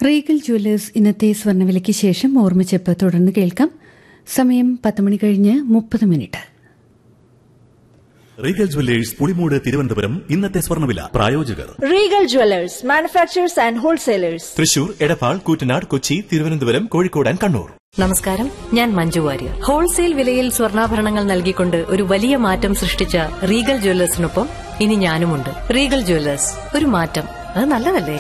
Regal Jewellers ഇന്നത്തെ സ്വർണ്ണവിലയ്ക്ക് ശേഷം ഓർമ്മിച്ചെപ്പ് തുടർന്ന് കേൾക്കാം സമയം പത്ത് മണി കഴിഞ്ഞ് മുപ്പത് minute Regal Jewellers Pulimood Thiruvananthapuram ഇന്നത്തെ സ്വർണ്ണവില പ്രായോജകർ Regal Jewelers, manufacturers and wholesalers. Thrissur Edappal Koottanad Kochi Thiruvananthapuram Kozhikode and Kannur നമസ്കാരം ഞാൻ മഞ്ജു വാര്യർ ഹോൾസെയിൽ വിലയിൽ സ്വർണ്ണാഭരണങ്ങൾ നൽകിക്കൊണ്ട് ഒരു വലിയ മാറ്റം സൃഷ്ടിച്ച റീഗൽ ജ്വല്ലേഴ്സിനൊപ്പം ഇനി ഞാനുമുണ്ട് റീഗൽ ജ്വല്ലേഴ്സ് ഒരു മാറ്റം അത് നല്ലതല്ലേ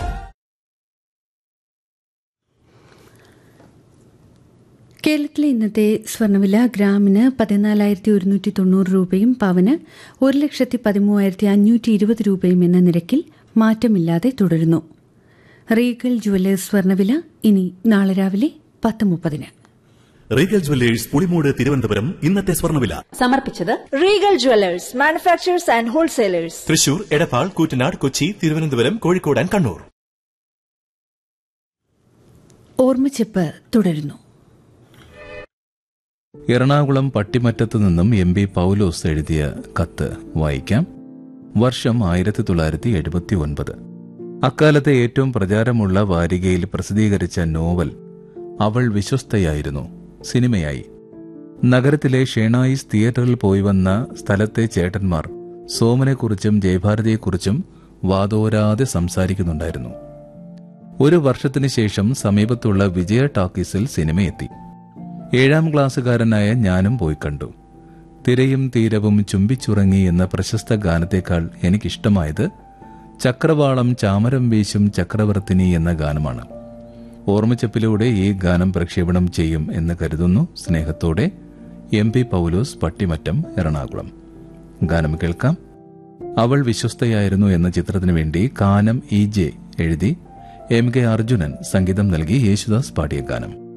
കേരളത്തിലെ ഇന്നത്തെ സ്വർണ്ണവില ഗ്രാമിന് പതിനാലായിരത്തി ഒരുന്നൂറ്റി തൊണ്ണൂറ് രൂപയും പവന് ഒരു ലക്ഷത്തി പതിമൂവായിരത്തി അഞ്ഞൂറ്റി ഇരുപത് രൂപയും എന്ന നിരക്കിൽ മാറ്റമില്ലാതെ തുടരുന്നു റീഗൽ ജുവല്ലേഴ്സ് സ്വർണ്ണവില ഇനി നാളെ രാവിലെ പത്ത് മുപ്പതിന് റീഗൽ ജുവല്ലേഴ്സ് പുളിമൂട് തിരുവനന്തപുരം ഇന്നത്തെ സ്വർണ്ണവില സമർപ്പിച്ചത് Regal Jewelers, manufacturers and wholesalers. Thrissur Edappal Koottanad Kochi Thiruvananthapuram Kozhikode and Kannur ഓർമ്മച്ചെപ്പ് തുടരുന്നു എറണാകുളം പട്ടിമറ്റത്തു നിന്നും എം ബി പൗലോസ് എഴുതിയ കത്ത് വായിക്കാം വർഷം ആയിരത്തി തൊള്ളായിരത്തി എഴുപത്തി ഒൻപത് അക്കാലത്തെ ഏറ്റവും പ്രചാരമുള്ള വാരികയിൽ പ്രസിദ്ധീകരിച്ച നോവൽ അവൾ വിശ്വസ്തയായിരുന്നു സിനിമയായി നഗരത്തിലെ ഷേണായിസ് തിയേറ്ററിൽ പോയി വന്ന സ്ഥലത്തെ ചേട്ടന്മാർ സോമനെക്കുറിച്ചും ജയഭാരതിയെക്കുറിച്ചും വാതോരാതെ സംസാരിക്കുന്നുണ്ടായിരുന്നു ഒരു വർഷത്തിനു ശേഷം സമീപത്തുള്ള വിജയ ടാക്കീസിൽ സിനിമയെത്തി ഏഴാം ക്ലാസ്സുകാരനായ ഞാനും പോയി കണ്ടു തിരയും തീരവും ചുംബിച്ചുറങ്ങി എന്ന പ്രശസ്ത ഗാനത്തേക്കാൾ എനിക്കിഷ്ടമായത് ചക്രവാളം ചാമരം വീശും ചക്രവർത്തിനി എന്ന ഗാനമാണ് ഓർമ്മച്ചപ്പിലൂടെ ഈ ഗാനം പ്രക്ഷേപണം ചെയ്യും എന്ന് കരുതുന്നു സ്നേഹത്തോടെ എം പി പൗലോസ് പട്ടിമറ്റം എറണാകുളം ഗാനം കേൾക്കാം അവൾ വിശ്വസ്തയായിരുന്നു എന്ന ചിത്രത്തിനു വേണ്ടി കാനം ഇ ജെ എഴുതി എം കെ അർജുനൻ സംഗീതം നൽകി യേശുദാസ് പാടിയ ഗാനം